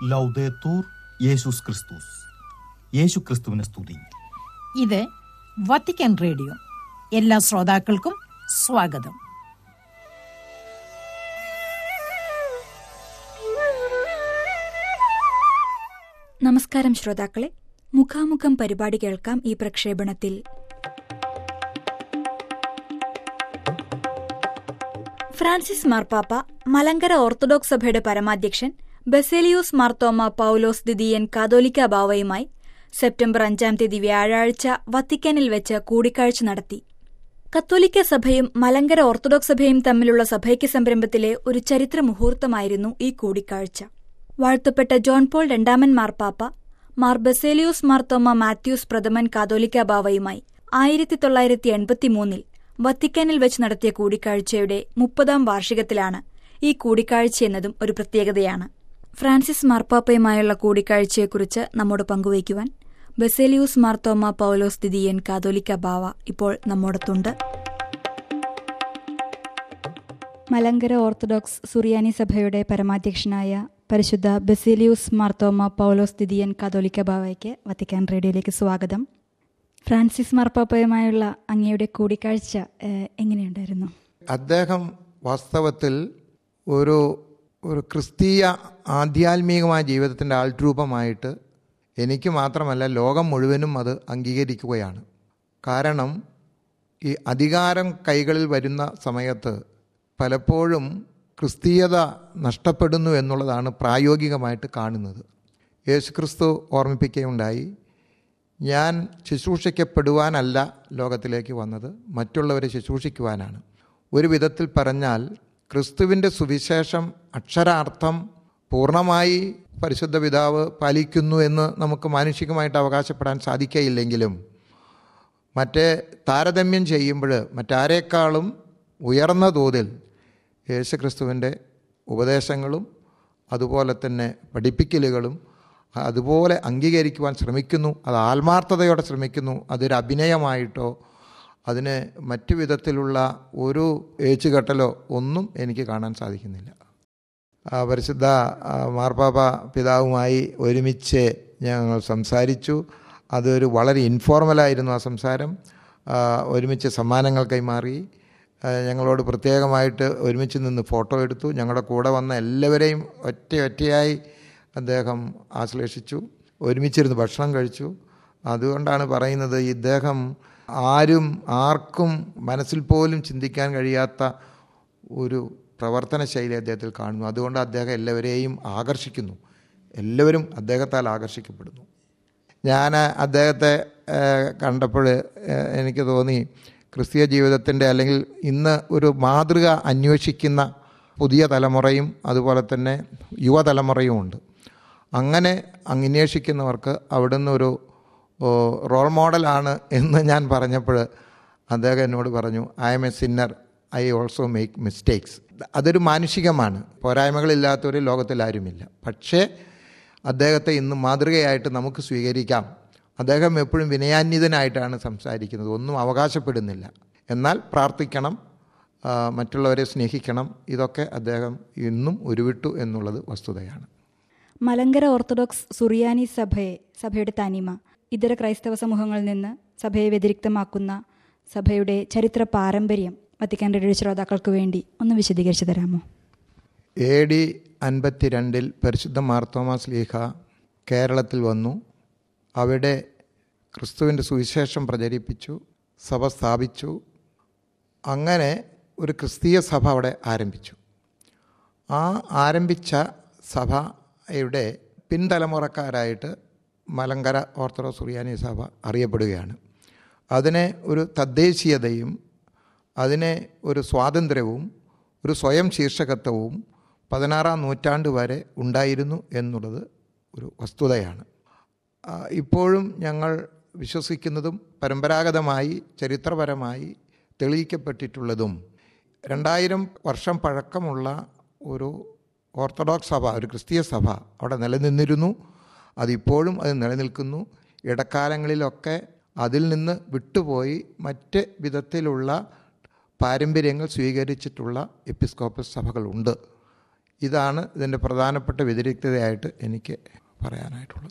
ലൗദേത്തൂർ യേശുസ് ക്രിസ്തുസ് യേശു ക്രിസ്തുവിനെ സ്തുതി ഇത് വത്തിക്കാൻ റേഡിയോ എല്ലാ ശ്രോതാക്കൾക്കും സ്വാഗതം നമസ്കാരം ശ്രോതാക്കളെ മുഖാമുഖം പരിപാടി കേൾക്കാം ഈ പ്രക്ഷേപണത്തിൽ ഫ്രാൻസിസ് മാർപ്പാപ്പ മലങ്കര ഓർത്തഡോക്സ് സഭയുടെ പരമാധ്യക്ഷൻ ബസേലിയൂസ് മാർത്തോമ പൌലോസ് ദിദിയൻ കാതോലിക്ക ബാവയുമായി സെപ്റ്റംബർ അഞ്ചാം തീയതി വ്യാഴാഴ്ച വത്തിക്കാനിൽ വെച്ച് കൂടിക്കാഴ്ച നടത്തി കത്തോലിക്ക സഭയും മലങ്കര ഓർത്തഡോക്സ് സഭയും തമ്മിലുള്ള സഭയ്ക്ക് സംരംഭത്തിലെ ഒരു ചരിത്ര മുഹൂർത്തമായിരുന്നു ഈ കൂടിക്കാഴ്ച വാഴ്ത്തപ്പെട്ട ജോൺ പോൾ രണ്ടാമൻ മാർപ്പാപ്പ മാർ ബസേലിയൂസ് മാർത്തോമ മാത്യൂസ് പ്രഥമൻ കാതോലിക്ക ബാവയുമായി ആയിരത്തി തൊള്ളായിരത്തി എൺപത്തിമൂന്നിൽ വത്തിക്കാനിൽ വെച്ച് നടത്തിയ കൂടിക്കാഴ്ചയുടെ മുപ്പതാം വാർഷികത്തിലാണ് ഈ കൂടിക്കാഴ്ചയെന്നതും ഒരു പ്രത്യേകതയാണ് ഫ്രാൻസിസ് മാർപ്പാപ്പയുമായുള്ള കൂടിക്കാഴ്ചയെക്കുറിച്ച് നമ്മോട് പങ്കുവയ്ക്കുവാൻ ബസേലിയൂസ് മാർത്തോമ പൗലോസ് ദിദിയൻ കാതോലിക്ക ബാവ ഇപ്പോൾ നമ്മോടത്തുണ്ട് മലങ്കര ഓർത്തഡോക്സ് സുറിയാനി സഭയുടെ പരമാധ്യക്ഷനായ പരിശുദ്ധ ബസേലിയൂസ് മാർത്തോമ പൗലോസ് ദിദിയൻ കാതോലിക്ക ബാവയ്ക്ക് വത്തിക്കാൻ റേഡിയോയിലേക്ക് സ്വാഗതം ഫ്രാൻസിസ് മാർപ്പാപ്പയുമായുള്ള അങ്ങയുടെ കൂടിക്കാഴ്ച ഏഹ്, എങ്ങനെയുണ്ടായിരുന്നു അദ്ദേഹം വാസ്തവത്തിൽ ഒരു ഒരു ക്രിസ്തീയ ആധ്യാത്മികമായ ജീവിതത്തിൻ്റെ ആൾരൂപമായിട്ട് എനിക്ക് മാത്രമല്ല ലോകം മുഴുവനും അത് അംഗീകരിക്കുകയാണ് കാരണം ഈ അധികാരം കൈകളിൽ വരുന്ന സമയത്ത് പലപ്പോഴും ക്രിസ്തീയത നഷ്ടപ്പെടുന്നു എന്നുള്ളതാണ് പ്രായോഗികമായിട്ട് കാണുന്നത് യേശുക്രിസ്തു ഓർമ്മിപ്പിക്കുകയുണ്ടായി ഞാൻ ശുശ്രൂഷിക്കപ്പെടുവാനല്ല ലോകത്തിലേക്ക് വന്നത് മറ്റുള്ളവരെ ശുശ്രൂഷിക്കുവാനാണ് ഒരു വിധത്തിൽ പറഞ്ഞാൽ ക്രിസ്തുവിൻ്റെ സുവിശേഷം അക്ഷരാർത്ഥം പൂർണ്ണമായി പരിശുദ്ധ പിതാവ് പാലിക്കുന്നു എന്ന് നമുക്ക് മാനുഷികമായിട്ട് അവകാശപ്പെടാൻ സാധിക്കയില്ലെങ്കിലും മറ്റേ താരതമ്യം ചെയ്യുമ്പോൾ മറ്റാരേക്കാളും ഉയർന്ന തോതിൽ യേശുക്രിസ്തുവിൻ്റെ ഉപദേശങ്ങളും അതുപോലെ തന്നെ പഠിപ്പിക്കലുകളും അതുപോലെ അംഗീകരിക്കുവാൻ ശ്രമിക്കുന്നു അത് ആത്മാർത്ഥതയോടെ ശ്രമിക്കുന്നു അതൊരു അഭിനയമായിട്ടോ അതിന് മറ്റു വിധത്തിലുള്ള ഒരു ഏച്ചുകെട്ടലോ ഒന്നും എനിക്ക് കാണാൻ സാധിക്കുന്നില്ല ആ പരിശുദ്ധ ആ, മാർപ്പാപ്പ പിതാവുമായി ഒരുമിച്ച് ഞങ്ങൾ സംസാരിച്ചു അതൊരു വളരെ ഇൻഫോർമലായിരുന്നു ആ സംസാരം ആ, ഒരുമിച്ച് സമ്മാനങ്ങൾ കൈമാറി ആ, ഞങ്ങളോട് പ്രത്യേകമായിട്ട് ഒരുമിച്ച് നിന്ന് ഫോട്ടോ എടുത്തു ഞങ്ങളുടെ കൂടെ വന്ന എല്ലാവരെയും ഒറ്റ ഒറ്റയായി അദ്ദേഹം ആശ്ലേഷിച്ചു ഒരുമിച്ചിരുന്ന് ഭക്ഷണം കഴിച്ചു അതുകൊണ്ടാണ് പറയുന്നത് ഇദ്ദേഹം ആരും ആർക്കും മനസ്സിൽ പോലും ചിന്തിക്കാൻ കഴിയാത്ത ഒരു പ്രവർത്തന ശൈലി അദ്ദേഹത്തിൽ കാണുന്നു അതുകൊണ്ട് അദ്ദേഹം എല്ലാവരെയും ആകർഷിക്കുന്നു എല്ലാവരും അദ്ദേഹത്താൽ ആകർഷിക്കപ്പെടുന്നു ഞാൻ അദ്ദേഹത്തെ ഏഹ്, കണ്ടപ്പോൾ ഏഹ്, എനിക്ക് തോന്നി ക്രിസ്തീയ ജീവിതത്തിൻ്റെ അല്ലെങ്കിൽ ഇന്ന് ഒരു മാതൃക അന്വേഷിക്കുന്ന പുതിയ തലമുറയും അതുപോലെ തന്നെ യുവതലമുറയും ഉണ്ട് അങ്ങനെ അന്വേഷിക്കുന്നവർക്ക് അവിടുന്ന് ഒരു ഓ, റോൾ മോഡലാണ് എന്ന് ഞാൻ പറഞ്ഞപ്പോൾ അദ്ദേഹം എന്നോട് പറഞ്ഞു I am a sinner I also make mistakes അതൊരു മാനുഷികമാണ് പോരായ്മകളില്ലാത്തവർ ലോകത്തിൽ ആരുമില്ല പക്ഷേ അദ്ദേഹത്തെ ഇന്ന് മാതൃകയായിട്ട് നമുക്ക് സ്വീകരിക്കാം അദ്ദേഹം എപ്പോഴും വിനയാന്വിതനായിട്ടാണ് സംസാരിക്കുന്നത് ഒന്നും അവകാശപ്പെടുന്നില്ല എന്നാൽ പ്രാർത്ഥിക്കണം ആ, മറ്റുള്ളവരെ സ്നേഹിക്കണം ഇതൊക്കെ അദ്ദേഹം ഇന്നും ഉരുവിട്ടു എന്നുള്ളത് വസ്തുതയാണ് മലങ്കര ഓർത്തഡോക്സ് സുറിയാനി സഭയെ സഭയുടെ തനിമ ഇതര ക്രൈസ്തവ സമൂഹങ്ങളിൽ നിന്ന് സഭയെ വ്യതിരിക്തമാക്കുന്ന സഭയുടെ ചരിത്ര പാരമ്പര്യം വത്തിക്കാൻ റേഡിയോ ശ്രോതാക്കൾക്ക് വേണ്ടി ഒന്ന് വിശദീകരിച്ചു തരാമോ എ ഡി അൻപത്തിരണ്ടിൽ പരിശുദ്ധ മാർത്തോമാസ് ലീഹ കേരളത്തിൽ വന്നു അവിടെ ക്രിസ്തുവിൻ്റെ സുവിശേഷം പ്രചരിപ്പിച്ചു സഭ സ്ഥാപിച്ചു അങ്ങനെ ഒരു ക്രിസ്തീയ സഭ അവിടെ ആരംഭിച്ചു ആ ആരംഭിച്ച സഭയുടെ പിൻതലമുറക്കാരായിട്ട് മലങ്കര ഓർത്തഡോക്സ് സുറിയാനി സഭ അറിയപ്പെടുകയാണ് അതിനെ ഒരു തദ്ദേശീയതയും അതിനെ ഒരു സ്വാതന്ത്ര്യവും ഒരു സ്വയം ശീർഷകത്വവും പതിനാറാം നൂറ്റാണ്ട് വരെ ഉണ്ടായിരുന്നു എന്നുള്ളത് ഒരു വസ്തുതയാണ് ആ, ഇപ്പോഴും ഞങ്ങൾ വിശ്വസിക്കുന്നതും പരമ്പരാഗതമായി ചരിത്രപരമായി തെളിയിക്കപ്പെട്ടിട്ടുള്ളതും രണ്ടായിരം വർഷം പഴക്കമുള്ള ഒരു ഓർത്തഡോക്സ് സഭ ഒരു ക്രിസ്തീയ സഭ അവിടെ നിലനിന്നിരുന്നു അതിപ്പോഴും അത് നിലനിൽക്കുന്നു ഇടക്കാലങ്ങളിലൊക്കെ അതിൽ നിന്ന് വിട്ടുപോയി മറ്റ് വിധത്തിലുള്ള പാരമ്പര്യങ്ങൾ സ്വീകരിച്ചിട്ടുള്ള എപ്പിസ്കോപ്പസ് സഭകളുണ്ട് ഇതാണ് ഇതിൻ്റെ പ്രധാനപ്പെട്ട വ്യതിരിക്തതയായിട്ട് എനിക്ക് പറയാനായിട്ടുള്ളത്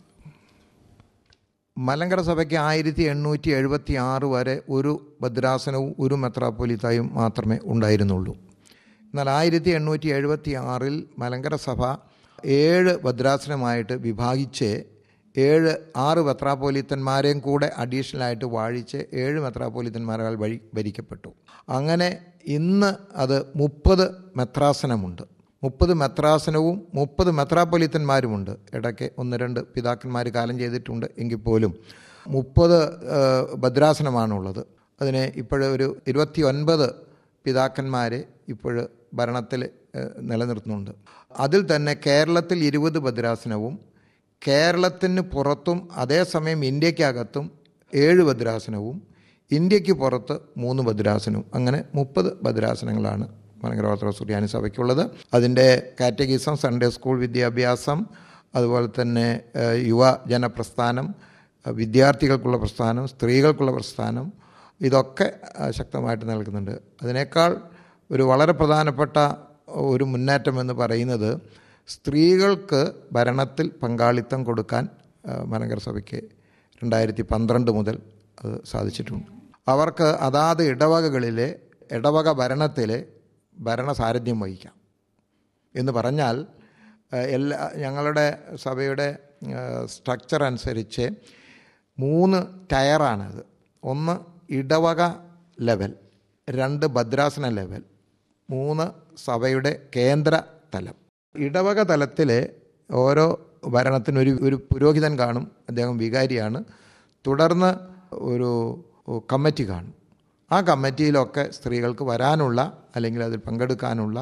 മലങ്കര സഭയ്ക്ക് ആയിരത്തി എണ്ണൂറ്റി എഴുപത്തി ആറ് വരെ ഒരു ഭദ്രാസനവും ഒരു മെത്രാപ്പൊലിത്തായും മാത്രമേ ഉണ്ടായിരുന്നുള്ളൂ എന്നാൽ ആയിരത്തി എണ്ണൂറ്റി എഴുപത്തി ആറിൽ മലങ്കര സഭ ഏഴ് ഭദ്രാസനമായിട്ട് വിഭാഗിച്ച് ഏഴ് ആറ് മെത്രാപ്പോലിത്തന്മാരെയും കൂടെ അഡീഷണലായിട്ട് വാഴിച്ച് ഏഴ് മെത്രാപ്പോലിത്തന്മാരാൽ വഴി ഭരിക്കപ്പെട്ടു അങ്ങനെ ഇന്ന് അത് മുപ്പത് മെത്രാസനമുണ്ട് മുപ്പത് മെത്രാസനവും മുപ്പത് മെത്രാപ്പൊലിത്തന്മാരുമുണ്ട് ഇടയ്ക്ക് ഒന്ന് രണ്ട് പിതാക്കന്മാർ കാലം ചെയ്തിട്ടുണ്ട് എങ്കിൽ പോലും മുപ്പത് ഭദ്രാസനമാണുള്ളത് അതിനെ ഇപ്പോഴൊരു ഇരുപത്തി ഒൻപത് പിതാക്കന്മാരെ ഇപ്പോൾ ഭരണത്തിൽ നിലനിർത്തുന്നുണ്ട് അതിൽ തന്നെ കേരളത്തിൽ ഇരുപത് ഭദ്രാസനവും കേരളത്തിന് പുറത്തും അതേസമയം ഇന്ത്യക്കകത്തും ഏഴ് ഭദ്രാസനവും ഇന്ത്യക്ക് പുറത്ത് മൂന്ന് ഭദ്രാസനവും അങ്ങനെ മുപ്പത് ഭദ്രാസനങ്ങളാണ് മലങ്കര ഓർത്തഡോക്സ് സുറിയാനി സഭയ്ക്കുള്ളത് അതിൻ്റെ കാറ്റഗിസം സൺഡേ സ്കൂൾ വിദ്യാഭ്യാസം അതുപോലെ തന്നെ യുവജന പ്രസ്ഥാനം വിദ്യാർത്ഥികൾക്കുള്ള പ്രസ്ഥാനം സ്ത്രീകൾക്കുള്ള പ്രസ്ഥാനം ഇതൊക്കെ ശക്തമായിട്ട് നൽകുന്നുണ്ട് അതിനേക്കാൾ ഒരു വളരെ പ്രധാനപ്പെട്ട ഒരു മുന്നേറ്റം എന്ന് പറയുന്നത് സ്ത്രീകൾക്ക് ഭരണത്തിൽ പങ്കാളിത്തം കൊടുക്കാൻ മലങ്കര സഭയ്ക്ക് രണ്ടായിരത്തി പന്ത്രണ്ട് മുതൽ അത് സാധിച്ചിട്ടുണ്ട് അവർക്ക് അതാത് ഇടവകകളിലെ ഇടവക ഭരണത്തിലെ ഭരണസാരഥ്യം വഹിക്കാം എന്ന് പറഞ്ഞാൽ എല്ലാ ഞങ്ങളുടെ സഭയുടെ സ്ട്രക്ചർ അനുസരിച്ച് മൂന്ന് ടയറാണത് ഒന്ന് ഇടവക ലെവൽ രണ്ട് ഭദ്രാസന ലെവൽ മൂന്ന് സഭയുടെ കേന്ദ്ര തലം ഇടവക തലത്തിലെ ഓരോ ഭരണത്തിനൊരു ഒരു പുരോഹിതൻ കാണും അദ്ദേഹം വികാരിയാണ് തുടർന്ന് ഒരു കമ്മിറ്റി കാണും ആ കമ്മിറ്റിയിലൊക്കെ സ്ത്രീകൾക്ക് വരാനുള്ള അല്ലെങ്കിൽ അതിൽ പങ്കെടുക്കാനുള്ള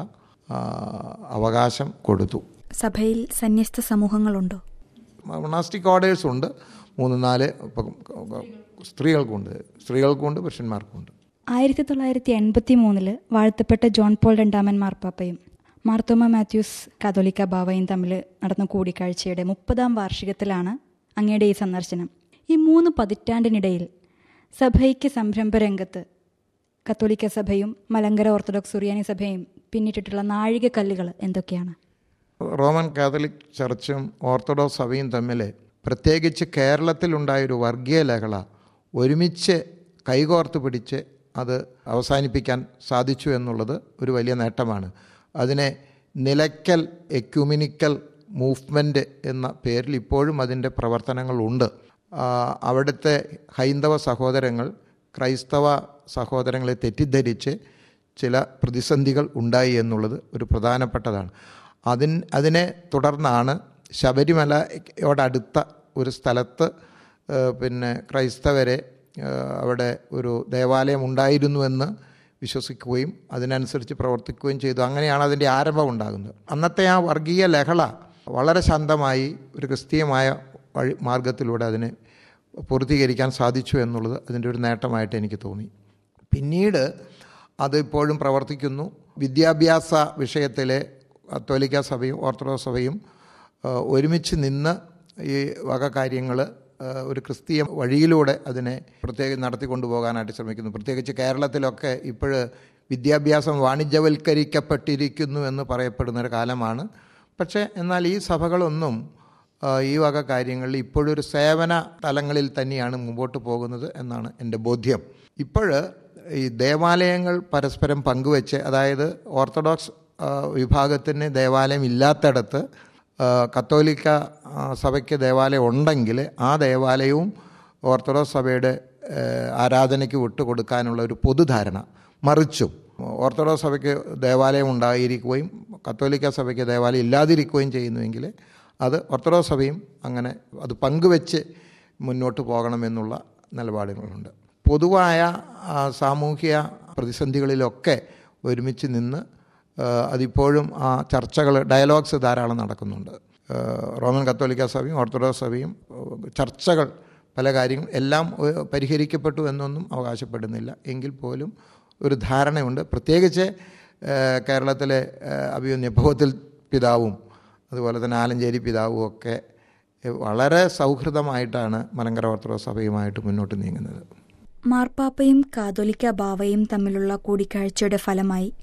അവകാശം കൊടുത്തു സഭയിൽ സന്യസ്ത സമൂഹങ്ങളുണ്ടോ മൊണാസ്റ്റിക് ഓർഡേഴ്സ് ഉണ്ട് മൂന്ന് നാല് സ്ത്രീകൾക്കുണ്ട് സ്ത്രീകൾക്കുണ്ട് പുരുഷന്മാർക്കുണ്ട് ആയിരത്തി തൊള്ളായിരത്തി എൺപത്തി മൂന്നില് വാഴ്ത്തപ്പെട്ട ജോൺ പോൾ രണ്ടാമൻ മാർപ്പാപ്പയും മാർത്തോമ മാത്യൂസ് കാതോലിക്ക ബാവയും തമ്മിൽ നടന്ന കൂടിക്കാഴ്ചയുടെ മുപ്പതാം വാർഷികത്തിലാണ് അങ്ങയുടെ ഈ സന്ദർശനം ഈ മൂന്ന് പതിറ്റാണ്ടിനിടയിൽ സഭയ്ക്ക് സംരംഭരംഗത്ത് കത്തോലിക്ക സഭയും മലങ്കര ഓർത്തഡോക്സ് സുറിയാനി സഭയും പിന്നിട്ടിട്ടുള്ള നാഴികക്കല്ലുകൾ എന്തൊക്കെയാണ് റോമൻ കാത്തലിക് ചർച്ചും ഓർത്തഡോക്സ് സഭയും തമ്മിൽ പ്രത്യേകിച്ച് കേരളത്തിലുണ്ടായൊരു വർഗീയ ലഹള ഒരുമിച്ച് കൈകോർത്ത് പിടിച്ച് അത് അവസാനിപ്പിക്കാൻ സാധിച്ചു എന്നുള്ളത് ഒരു വലിയ നേട്ടമാണ് അതിനെ നിലയ്ക്കൽ എക്യുമിനിക്കൽ മൂവ്മെൻറ്റ് എന്ന പേരിൽ ഇപ്പോഴും അതിൻ്റെ പ്രവർത്തനങ്ങളുണ്ട് അവിടുത്തെ ഹൈന്ദവ സഹോദരങ്ങൾ ക്രൈസ്തവ സഹോദരങ്ങളെ തെറ്റിദ്ധരിച്ച് ചില പ്രതിസന്ധികൾ ഉണ്ടായി എന്നുള്ളത് ഒരു പ്രധാനപ്പെട്ടതാണ് അതിൻ അതിനെ തുടർന്നാണ് ശബരിമലയോടടുത്ത ഒരു സ്ഥലത്ത് പിന്നെ ക്രൈസ്തവരെ അവിടെ ഒരു ദേവാലയം ഉണ്ടായിരുന്നുവെന്ന് വിശ്വസിക്കുകയും അതിനനുസരിച്ച് പ്രവർത്തിക്കുകയും ചെയ്തു അങ്ങനെയാണ് അതിൻ്റെ ആരംഭം ഉണ്ടാകുന്നത് അന്നത്തെ ആ വർഗീയ ലഹള വളരെ ശാന്തമായി ഒരു ക്രിസ്തീയമായ വഴി മാർഗത്തിലൂടെ അതിനെ പൂർത്തീകരിക്കാൻ സാധിച്ചു എന്നുള്ളത് അതിൻ്റെ ഒരു നേട്ടമായിട്ട് എനിക്ക് തോന്നി പിന്നീട് അത് ഇപ്പോഴും പ്രവർത്തിക്കുന്നു വിദ്യാഭ്യാസ വിഷയത്തിലെ കത്തോലിക്ക സഭയും ഓർത്തഡോക്സ് സഭയും ഒരുമിച്ച് നിന്ന് ഈ വക കാര്യങ്ങൾ ഒരു ക്രിസ്തീയ വഴിയിലൂടെ അതിനെ പ്രത്യേകം നടത്തിക്കൊണ്ടു പോകാനായിട്ട് ശ്രമിക്കുന്നു പ്രത്യേകിച്ച് കേരളത്തിലൊക്കെ ഇപ്പോൾ വിദ്യാഭ്യാസം വാണിജ്യവൽക്കരിക്കപ്പെട്ടിരിക്കുന്നു എന്ന് പറയപ്പെടുന്നൊരു കാലമാണ് പക്ഷേ എന്നാൽ ഈ സഭകളൊന്നും ഈ വക കാര്യങ്ങളിൽ ഇപ്പോഴൊരു സേവന തലങ്ങളിൽ തന്നെയാണ് മുമ്പോട്ട് പോകുന്നത് എന്നാണ് എൻ്റെ ബോധ്യം ഇപ്പോൾ ഈ ദേവാലയങ്ങൾ പരസ്പരം പങ്കുവെച്ച് അതായത് ഓർത്തഡോക്സ് വിഭാഗത്തിന് ദേവാലയം ഇല്ലാത്തടത്ത് കത്തോലിക്ക സഭയ്ക്ക് ദേവാലയം ഉണ്ടെങ്കിൽ ആ ദേവാലയവും ഓർത്തഡോക്സ് സഭയുടെ ആരാധനയ്ക്ക് വിട്ടുകൊടുക്കാനുള്ള ഒരു പൊതുധാരണ മറിച്ചും ഓർത്തഡോക്സ് സഭയ്ക്ക് ദേവാലയം ഉണ്ടായിരിക്കുകയും കത്തോലിക്ക സഭയ്ക്ക് ദേവാലയം ഇല്ലാതിരിക്കുകയും ചെയ്യുന്നുവെങ്കിൽ അത് ഓർത്തഡോക്സ് സഭയും അങ്ങനെ അത് പങ്കുവെച്ച് മുന്നോട്ട് പോകണമെന്നുള്ള നിലപാടുകളുണ്ട് പൊതുവായ സാമൂഹിക പ്രതിസന്ധികളിലൊക്കെ ഒരുമിച്ച് നിന്ന് അതിപ്പോഴും ആ ചർച്ചകൾ ഡയലോഗ്സ് ധാരാളം നടക്കുന്നുണ്ട് റോമൻ കത്തോലിക്ക സഭയും ഓർത്തഡോക്സ് സഭയും ചർച്ചകൾ പല കാര്യങ്ങൾ എല്ലാം പരിഹരിക്കപ്പെട്ടു എന്നൊന്നും അവകാശപ്പെടുന്നില്ല എങ്കിൽ പോലും ഒരു ധാരണയുണ്ട് പ്രത്യേകിച്ച് കേരളത്തിലെ അഭിമന്യ ഭഗവത്തിൽ പിതാവും അതുപോലെ തന്നെ ആലഞ്ചേരി പിതാവും ഒക്കെ വളരെ സൗഹൃദമായിട്ടാണ് മലങ്കര ഓർത്തഡോക്സ് സഭയുമായിട്ട് മുന്നോട്ട് നീങ്ങുന്നത് മാർപ്പാപ്പയും കാതോലിക്ക ബാവയും തമ്മിലുള്ള കൂടിക്കാഴ്ചയുടെ ഫലമായി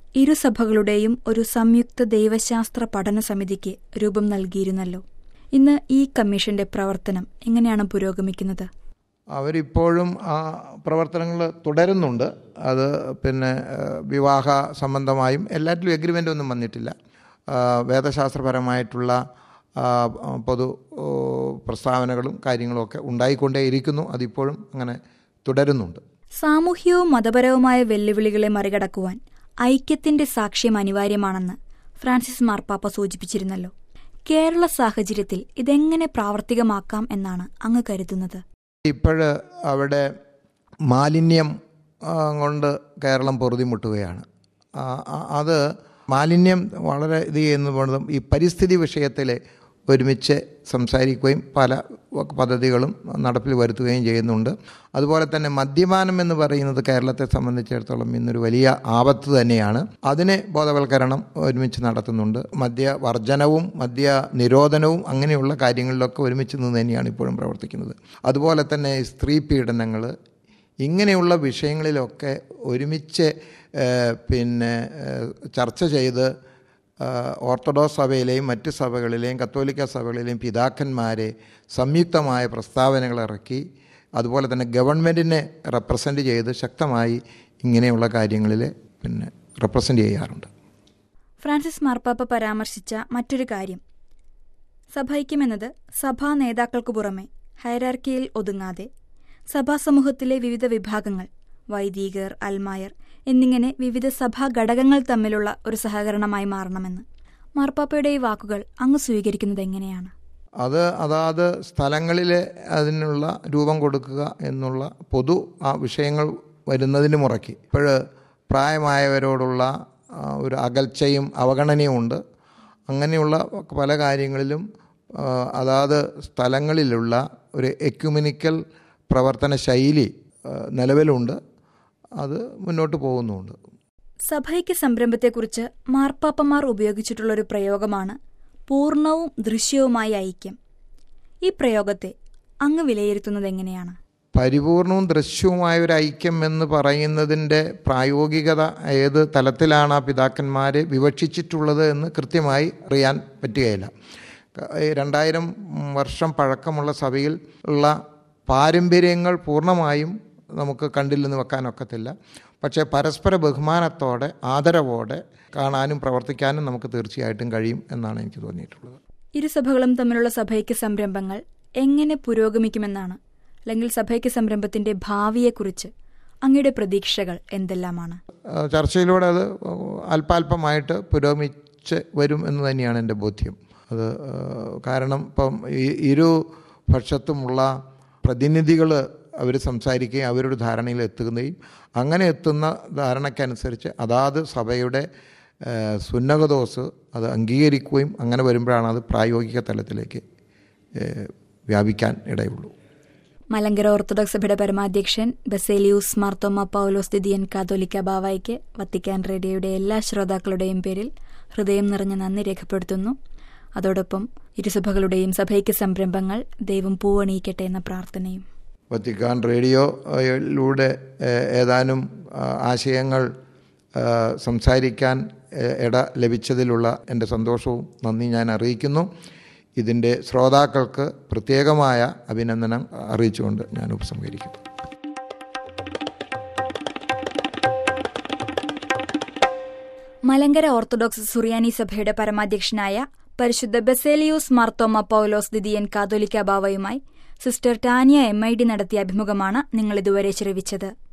ഇരുസഭകളുടെയും ഒരു സംയുക്ത ദൈവശാസ്ത്ര പഠന സമിതിക്ക് രൂപം നൽകിയിരുന്നല്ലോ ഇന്ന് ഈ കമ്മീഷന്റെ പ്രവർത്തനം എങ്ങനെയാണ് പുരോഗമിക്കുന്നത് അവരിപ്പോഴും ആ പ്രവർത്തനങ്ങൾ തുടരുന്നുണ്ട് അത് പിന്നെ ഏഹ്, വിവാഹ സംബന്ധമായും എല്ലാറ്റിലും എഗ്രിമെൻ്റ് ഒന്നും വന്നിട്ടില്ല ആ, വേദശാസ്ത്രപരമായിട്ടുള്ള ആ, പൊതു ഓ, പ്രസ്താവനകളും കാര്യങ്ങളും ഒക്കെ ഉണ്ടായിക്കൊണ്ടേയിരിക്കുന്നു അതിപ്പോഴും അങ്ങനെ തുടരുന്നുണ്ട് സാമൂഹ്യവും മതപരവുമായ വെല്ലുവിളികളെ മറികടക്കുവാൻ ഐക്യത്തിന്റെ സാക്ഷ്യം അനിവാര്യമാണെന്ന് ഫ്രാൻസിസ് മാർപ്പാപ്പ സൂചിപ്പിച്ചിരുന്നല്ലോ കേരള സാഹചര്യത്തിൽ ഇതെങ്ങനെ പ്രാവർത്തികമാക്കാം എന്നാണ് അങ്ങ് കരുതുന്നത് ഇപ്പോഴ് അവിടെ മാലിന്യം ആ, കൊണ്ട് കേരളം പൊറുതിമുട്ടുകയാണ് ആ, ആ, അത് മാലിന്യം വളരെ ഇത് ചെയ്യുന്നതുകൊണ്ടും ഈ പരിസ്ഥിതി വിഷയത്തിൽ ഒരുമിച്ച് സംസാരിക്കുകയും പല പദ്ധതികളും നടപ്പിൽ വരുത്തുകയും ചെയ്യുന്നുണ്ട് അതുപോലെ തന്നെ മദ്യപാനം എന്ന് പറയുന്നത് കേരളത്തെ സംബന്ധിച്ചിടത്തോളം ഇന്നൊരു വലിയ ആപത്ത് തന്നെയാണ് അതിനെ ബോധവൽക്കരണം ഒരുമിച്ച് നടത്തുന്നുണ്ട് മദ്യവർജനവും മദ്യ നിരോധനവും അങ്ങനെയുള്ള കാര്യങ്ങളിലൊക്കെ ഒരുമിച്ച് നിന്ന് തന്നെയാണ് ഇപ്പോഴും പ്രവർത്തിക്കുന്നത് അതുപോലെ തന്നെ സ്ത്രീ പീഡനങ്ങൾ ഇങ്ങനെയുള്ള വിഷയങ്ങളിലൊക്കെ ഒരുമിച്ച് ഏഹ്, പിന്നെ ഏഹ്, ചർച്ച ചെയ്ത് ആഹ്, ഓർത്തഡോക്സ് സഭയിലെയും മറ്റ് സഭകളിലെയും കത്തോലിക്ക സഭകളിലെയും പിതാക്കന്മാരെ സംയുക്തമായ പ്രസ്താവനകൾ ഇറക്കി അതുപോലെ തന്നെ ഗവൺമെൻറ്റിനെ റെപ്രസെൻ്റ് ചെയ്ത് ശക്തമായി ഇങ്ങനെയുള്ള കാര്യങ്ങളിൽ പിന്നെ റെപ്രസെൻ്റ് ചെയ്യാറുണ്ട് ഫ്രാൻസിസ് മാർപ്പാപ്പ പരാമർശിച്ച മറ്റൊരു കാര്യം സഭൈക്യമെന്നത് സഭാ നേതാക്കൾക്കു പുറമെ ഹൈറാർക്കിയിൽ ഒതുങ്ങാതെ സഭാസമൂഹത്തിലെ വിവിധ വിഭാഗങ്ങൾ വൈദികർ അൽമായർ എന്നിങ്ങനെ വിവിധ സഭാ ഘടകങ്ങൾ തമ്മിലുള്ള ഒരു സഹകരണമായി മാറണമെന്ന് മാർപ്പാപ്പയുടെ ഈ വാക്കുകൾ അങ്ങ് സ്വീകരിക്കുന്നത് എങ്ങനെയാണ് അത് അതാത് സ്ഥലങ്ങളിൽ അതിനുള്ള രൂപം കൊടുക്കുക എന്നുള്ള പൊതു ആ വിഷയങ്ങൾ വരുന്നതിന് മുറയ്ക്ക് ഇപ്പോൾ പ്രായമായവരോടുള്ള ആ, ഒരു അകൽച്ചയും അവഗണനയും ഉണ്ട് അങ്ങനെയുള്ള പല കാര്യങ്ങളിലും ആ, അതാത് സ്ഥലങ്ങളിലുള്ള ഒരു എക്യുമിനിക്കൽ പ്രവർത്തന ശൈലി ആ, നിലവിലുണ്ട് അത് മുന്നോട്ട് പോകുന്നുമുണ്ട് സഭൈക്യ സംരംഭത്തെക്കുറിച്ച് മാർപ്പാപ്പമാർ ഉപയോഗിച്ചിട്ടുള്ള ഒരു പ്രയോഗമാണ് പൂർണ്ണവും ദൃശ്യവുമായ ഐക്യം ഈ പ്രയോഗത്തെ അങ്ങ് വിലയിരുത്തുന്നത് എങ്ങനെയാണ് പരിപൂർണവും ദൃശ്യവുമായ ഒരു ഐക്യം എന്ന് പറയുന്നതിൻ്റെ പ്രായോഗികത ഏത് തലത്തിലാണ് ആ പിതാക്കന്മാർ വിവക്ഷിച്ചിട്ടുള്ളത് എന്ന് കൃത്യമായി അറിയാൻ പറ്റുകയില്ല ക- ഈ രണ്ടായിരം വർഷം പഴക്കമുള്ള സഭയിൽ ഉള്ള പാരമ്പര്യങ്ങൾ പൂർണ്ണമായും നമുക്ക് കണ്ടില്ലെന്ന് വെക്കാനൊക്കത്തില്ല പക്ഷേ പരസ്പര ബഹുമാനത്തോടെ ആദരവോടെ കാണാനും പ്രവർത്തിക്കാനും നമുക്ക് തീർച്ചയായിട്ടും കഴിയും എന്നാണ് എനിക്ക് തോന്നിയിട്ടുള്ളത് ഇരുസഭകളും തമ്മിലുള്ള സഭൈക്യ സംരംഭങ്ങൾ എങ്ങനെ പുരോഗമിക്കുമെന്നാണ് അല്ലെങ്കിൽ സഭൈക്യ സംരംഭത്തിന്റെ ഭാവിയെക്കുറിച്ച് അങ്ങയുടെ പ്രതീക്ഷകൾ എന്തെല്ലാമാണ് ആ, ചർച്ചയിലൂടെ അത് അല്പാൽപമായിട്ട് പുരോഗമിച്ച് വരും എന്ന് തന്നെയാണ് എൻ്റെ ബോധ്യം അത് ആ, കാരണം ഇപ്പം ഈ ഇരു പക്ഷത്തുമുള്ള പ്രതിനിധികൾ അവർ സംസാരിക്കുകയും അവരുടെ ധാരണയിൽ എത്തുകയും അങ്ങനെ എത്തുന്ന ധാരണയ്ക്കനുസരിച്ച് അതാത് സഭയുടെ ആ, സുന്നകദോസ് അത് അംഗീകരിക്കുകയും അങ്ങനെ വരുമ്പോഴാണ് അത് പ്രായോഗിക തലത്തിലേക്ക് ഏ, വ്യാപിക്കാൻ ഇടയുള്ളൂ മലങ്കര ഓർത്തഡോക്സ് സഭയുടെ പരമാധ്യക്ഷൻ ബസേലിയൂസ് മാർത്തോമ പൗലോസ് ദിദിയൻ കാതോലിക്ക ബാവായ്ക്ക് വത്തിക്കാൻ റേഡിയോയുടെ എല്ലാ ശ്രോതാക്കളുടെയും പേരിൽ ഹൃദയം നിറഞ്ഞ നന്ദി രേഖപ്പെടുത്തുന്നു അതോടൊപ്പം ഇരുസഭകളുടെയും സഭയ്ക്ക് സംരംഭങ്ങൾ ദൈവം പൂവണിയിക്കട്ടെ എന്ന പ്രാർത്ഥനയും വത്തിക്കാൻ റേഡിയോയിലൂടെ ഏഹ്, ഏതാനും ആ, ആശയങ്ങൾ ആ, സംസാരിക്കാൻ ഏഹ്, ഇട ലഭിച്ചതിലുള്ള എൻ്റെ സന്തോഷവും നന്ദി ഞാൻ അറിയിക്കുന്നു ഇതിൻ്റെ ശ്രോതാക്കൾക്ക് പ്രത്യേകമായ അഭിനന്ദനം അറിയിച്ചുകൊണ്ട് ഞാൻ ഉപസംഹരിക്കുന്നു മലങ്കര ഓർത്തഡോക്സ് സുറിയാനി സഭയുടെ പരമാധ്യക്ഷനായ പരിശുദ്ധ ബസേലിയൂസ് മാർത്തോമ പൗലോസ് ദിദിയൻ കാതോലിക്ക ബാവയുമായി sister Tania M I D നടത്തിയ അഭിമുഖമാണ് നിങ്ങൾ ഇതുവരെ ശ്രവിച്ചത്